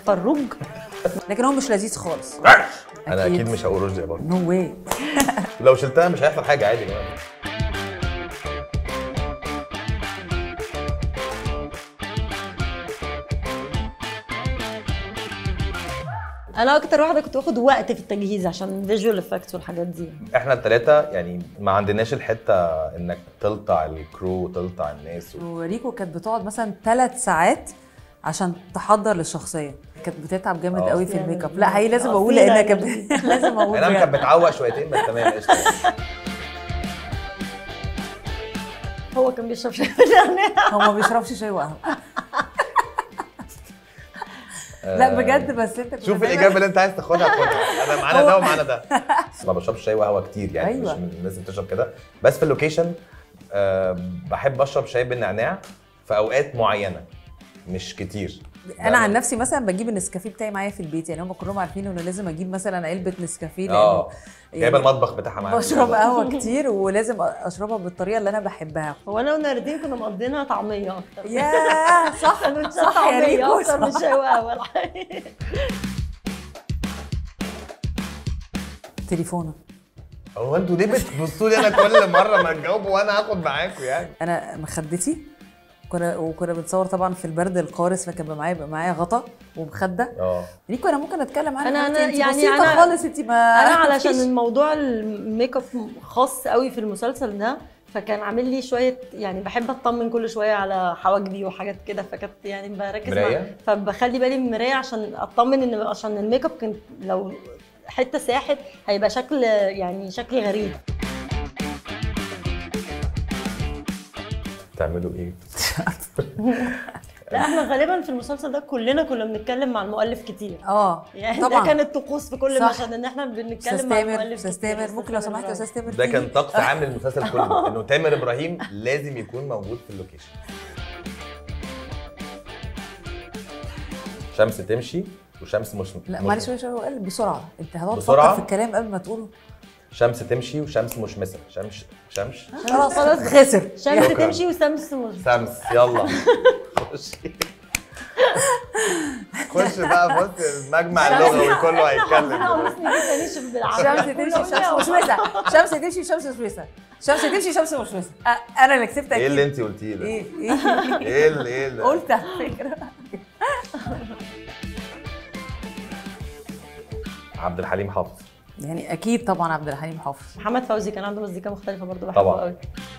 فروج لكن هو مش لذيذ خالص انا اكيد مش هقول رشدي برضه نو واي لو شلتها مش هيحصل حاجه عادي كمان انا اكتر واحده كنت باخد وقت في التجهيز عشان فيجوال افكتس والحاجات دي احنا الثلاثه يعني ما عندناش الحته انك تلطع الكرو وتلطع الناس و... وريكو كانت بتقعد مثلا ثلاث ساعات عشان تحضر للشخصيه كانت بتتعب جامد آه. قوي في يعني الميك اب لا هي لازم اقول قصيرة لانها يعني. كانت لازم اقول انا كانت بجد. بتعوق شويتين بس تمام قشطه هو كان بيشرب شاي بالنعناع هو ما بيشربش شاي وقهوه لا بجد بس انت كنت شوف دايماً- الاجابه اللي انت عايز تاخدها خدها انا معانا ده ومعانا ده ما بشربش شاي وقهوه كتير يعني أيوة. مش من الناس اللي بتشرب كده بس في اللوكيشن آه بحب اشرب شاي بالنعناع في اوقات معينه مش كتير انا عن نفسي مثلا بجيب النسكافيه بتاعي معايا في البيت يعني هم كلهم عارفين انه لازم اجيب مثلا علبه نسكافيه لانه اه جايبه يعني المطبخ بتاعها معايا بشرب قهوه كتير ولازم اشربها بالطريقه اللي انا بحبها هو انا وناردين كنا مقضينها طعميه اكتر يا صح سندوتشات صح يا طعميه ريكو اكتر من صح. شاي وقهوه الحقيقة. تليفونك هو انتوا ليه بتبصوا لي انا كل مره ما تجاوبوا وانا هاخد معاكم يعني انا مخدتي كنا وكنا بنصور طبعا في البرد القارس فكان بيبقى معايا بيبقى معايا غطا ومخده اه ريكو انا ممكن اتكلم عنها أنا- حبيبتي، أنا انت يعني بسيطة أنا- خالص انت ما انا علشان فيش- الموضوع الميك اب خاص قوي في المسلسل ده فكان عامل لي شويه يعني بحب اطمن كل شويه على حواجبي وحاجات كده فكانت يعني بركز مع- مراية؟ فبخلي بالي من المرايه عشان اطمن ان عشان الميك اب كان لو حته ساحت هيبقى شكل يعني شكل غريب تعملوا ايه؟ لا احنا غالبا في المسلسل ده كلنا كنا بنتكلم مع المؤلف كتير اه يعني طبعا ده كان الطقوس في كل صح. مشهد ان احنا بنتكلم استاذ مع تامر المؤلف استاذ كتير. تامر ممكن لو سمحت يا استاذ تامر ده تيجي؟ كان طقس عام للمسلسل كله انه تامر ابراهيم لازم يكون موجود في اللوكيشن شمس تمشي وشمس مش لا مش- معلش معلش هو قال بسرعه انت هتقعد بسرعة؟ تفكر في الكلام قبل ما تقوله شمس تمشي وشمس مشمسه شمس شمس خلاص خلاص. خسر شمس شكراً. تمشي وشمس مش شمس يلا خشي خش بقى في وسط المجمع اللغوي كله هيتكلم خلاص دلوقتي. نيجي تاني شوف بالعافيه شمس تمشي شمس مشمسه شمس تمشي شمس مشمسه شمس تمشي شمس مشمسه أ- انا اللي كسبت اكيد ايه اللي انت قلتيه ده؟ ايه ايه ايه اللي ايه اللي قلت على فكره عبد الحليم حافظ يعني اكيد طبعا عبد الحليم حافظ محمد فوزي كان عنده مزيكا مختلفه برضه بحبه طبعاً. قوي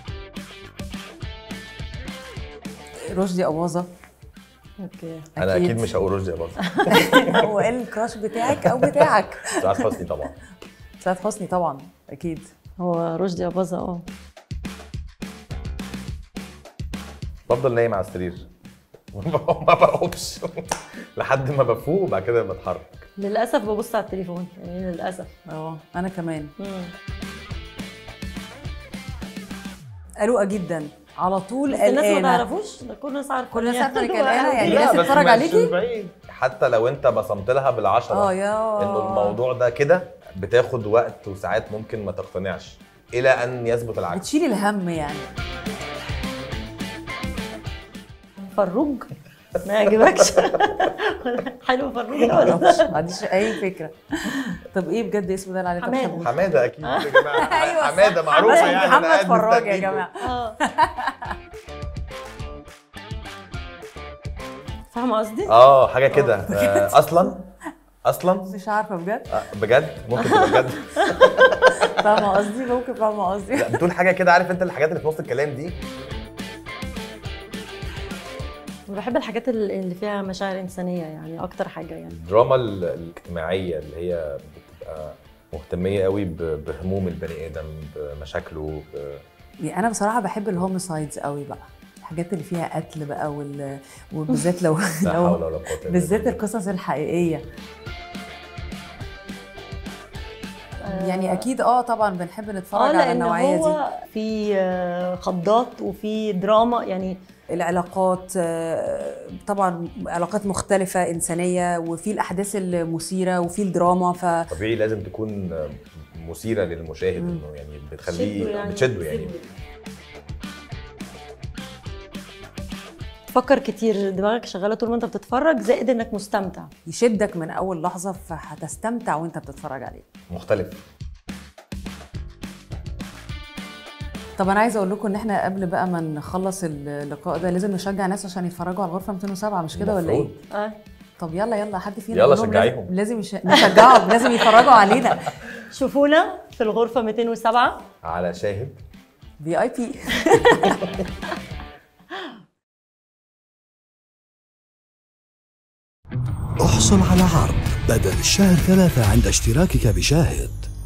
رشدي اباظه اوكي انا اكيد مش هقول رشدي برضه هو قال الكراش بتاعك او بتاعك سعاد حسني طبعا سعاد حسني طبعا اكيد هو رشدي اباظه اه بفضل نايم على السرير ما بقومش لحد ما بفوق وبعد كده بتحرك للاسف ببص على التليفون يعني للاسف اه انا كمان مم. قلقه جدا على طول بس الناس ما قلقانه تعرفوش ده كل الناس عارفه كل الناس يعني. عارفة إنك قلقانة؟ يعني لا، الناس بس تتفرج مش عليكي؟ بعيد. حتى لو انت بصمت لها بالعشرة اه يا انه الموضوع ده كده بتاخد وقت وساعات ممكن ما تقتنعش الى ان يثبت العكس بتشيلي الهم يعني فروج ما يعجبكش حلو فروج ده ولا معرفش ما عنديش اي فكره طب ايه بجد اسمه ده اللي عليه حمادة. تحبوش؟ حماده اكيد يا جماعه أيوة صح. حماده معروفه محمد- يعني أنا محمد قاعد فراج يا مستنيكم. جماعه اه فاهمه قصدي؟ اه حاجه كده آه، اصلا اصلا مش عارفه بجد آه، بجد ممكن تبقى بجد فاهمه قصدي ممكن فاهمه قصدي لا بتقول حاجه كده عارف انت الحاجات اللي في نص الكلام دي بحب الحاجات ال- اللي فيها مشاعر انسانيه يعني اكتر حاجه يعني الدراما ال- الاجتماعيه اللي هي بتبقى مهتميه قوي ب- بهموم البني ادم بمشاكله ب... يعني انا بصراحه بحب الهوميسايدز قوي بقى الحاجات اللي فيها قتل بقى وال... وبالذات لو لا حول لو ولا قوه الا بالذات بالله. القصص الحقيقيه يعني اكيد اه طبعا بنحب اه نتفرج على لان النوعيه دي هو في آه، خضات وفي دراما يعني العلاقات آه، طبعا علاقات مختلفة إنسانية وفي الأحداث المثيرة وفي الدراما ف طبيعي لازم تكون مثيره للمشاهد انه يعني بتخليه شده يعني بتشده يعني بتشده. بتفكر كتير دماغك شغاله طول ما انت بتتفرج زائد انك مستمتع يشدك من اول لحظه فهتستمتع وانت بتتفرج عليه مختلف طب انا عايزه اقول لكم ان احنا قبل بقى ما نخلص اللقاء ده لازم نشجع ناس عشان يتفرجوا على الغرفه 207 مش كده ولا ايه المفروض. اه طب يلا يلا حد فينا يلا يقول لهم شجعيهم. لازم, لازم يش- نشجعهم لازم يتفرجوا علينا شوفونا في الغرفه 207 على شاهد في اي بي احصل على عرض بدل شهر ثلاثة عند اشتراكك بشاهد